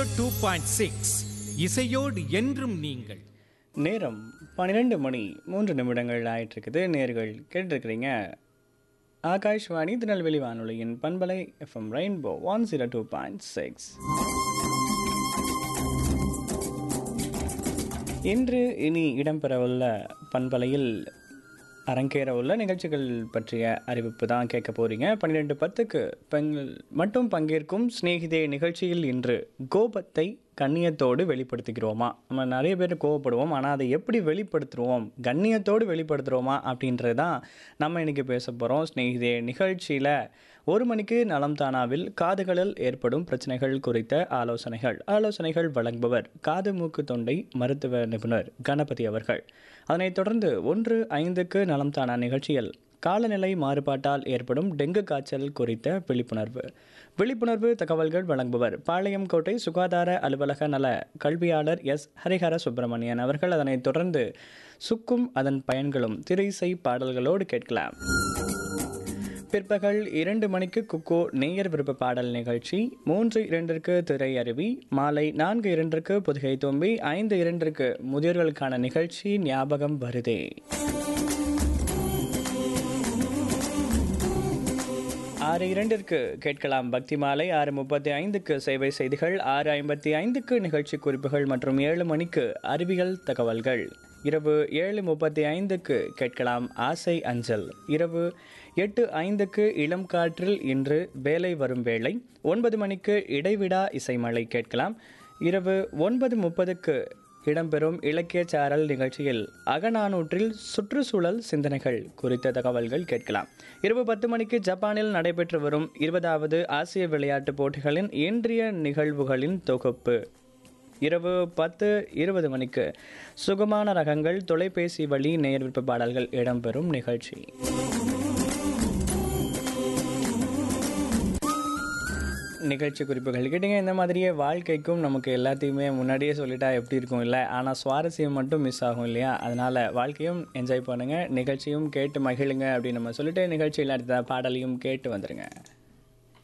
two point six இசையோடு என்றும் நீங்கள் நேரம் பன்னிரெண்டு மணி மூன்று நிமிடங்கள் ஆயிட்டிருக்குது நேர்கள் கேட்டிருக்கிறீங்க ஆகாஷ்வாணி திருநெல்வேலி வானொலியின் பண்பலை FM rainbow one zero two point six இன்று இனி இடம்பெறவுள்ள பண்பலையில் அரங்கேற உள்ள நிகழ்ச்சிகள் பற்றிய அறிவிப்பு தான் கேட்க போறீங்க பன்னிரெண்டு பத்துக்கு பெண்கள் மட்டும் பங்கேற்கும் சிநேகிதே நிகழ்ச்சியில் இன்று கோபத்தை கண்ணியத்தோடு வெளிப்படுத்திக்கிறோமா நம்ம நிறைய பேர் கோவப்படுவோம் ஆனால் அதை எப்படி வெளிப்படுத்துகிறோம் கண்ணியத்தோடு வெளிப்படுத்துகிறோமா அப்படின்றது தான் நம்ம இன்றைக்கி பேச போகிறோம் ஸ்நேகிதே நிகழ்ச்சியில் ஒரு மணிக்கு நலம் தானாவில் காதுகளில் ஏற்படும் பிரச்சனைகள் குறித்த ஆலோசனைகள் ஆலோசனைகள் வழங்குபவர் காது மூக்கு தொண்டை மருத்துவ நிபுணர் கணபதி அவர்கள் அதனைத் தொடர்ந்து ஒன்று ஐந்துக்கு நலம் தானா நிகழ்ச்சியில் காலநிலை மாறுபாட்டால் ஏற்படும் டெங்கு காய்ச்சல் குறித்த விழிப்புணர்வு விழிப்புணர்வு தகவல்கள் வழங்குபவர் பாளையங்கோட்டை சுகாதார அலுவலக நல கல்வியாளர் எஸ் ஹரிஹர சுப்பிரமணியன் அவர்கள் அதனைத் தொடர்ந்து சுக்கும் அதன் பயன்களும் திரை இசை பாடல்களோடு கேட்கலாம் பிற்பகல் இரண்டு மணிக்கு குக்கோ நேயர் விருப்ப பாடல் நிகழ்ச்சி மூன்று இரண்டிற்கு திரை அருவி மாலை நான்கு இரண்டிற்கு புதுகை தோம்பி ஐந்து இரண்டிற்கு முதியோர்களுக்கான நிகழ்ச்சி ஞாபகம் வருதே ஆறு இரண்டிற்கு கேட்கலாம் பக்தி மாலை ஆறு முப்பத்தி ஐந்துக்கு சேவை செய்திகள் ஆறு ஐம்பத்தி ஐந்துக்கு நிகழ்ச்சி குறிப்புகள் மற்றும் ஏழு மணிக்கு அறிவியல் தகவல்கள் இரவு ஏழு முப்பத்தி ஐந்துக்கு கேட்கலாம் ஆசை அஞ்சல் இரவு எட்டு ஐந்துக்கு இளம் காற்றில் இன்று வேலை வரும் வேளை ஒன்பது மணிக்கு இடைவிடா இசைமலை கேட்கலாம் இரவு ஒன்பது முப்பதுக்கு இடம்பெறும் இலக்கிய சாரல் நிகழ்ச்சியில் அகநானூற்றில் சுற்றுச்சூழல் சிந்தனைகள் குறித்த தகவல்கள் கேட்கலாம் இரவு பத்து மணிக்கு ஜப்பானில் நடைபெற்று வரும் இருபதாவது ஆசிய விளையாட்டுப் போட்டிகளின் இன்றைய நிகழ்வுகளின் தொகுப்பு இரவு பத்து இருபது மணிக்கு சுகமான ரகங்கள் தொலைபேசி வழி நேர்விற்பு பாடல்கள் இடம்பெறும் நிகழ்ச்சி நிகழ்ச்சி குறிப்புகள் கேட்டிங்க இந்த மாதிரியே வாழ்க்கைக்கும் நமக்கு எல்லாத்தையுமே முன்னாடியே சொல்லிட்டா எப்படி இருக்கும் இல்லை ஆனால் சுவாரஸ்யம் மட்டும் மிஸ் ஆகும் இல்லையா அதனால் வாழ்க்கையும் என்ஜாய் பண்ணுங்கள் நிகழ்ச்சியும் கேட்டு மகிழுங்க அப்படின்னு நம்ம சொல்லிட்டு நிகழ்ச்சியில் அடுத்த பாடலையும் கேட்டு வந்துடுங்க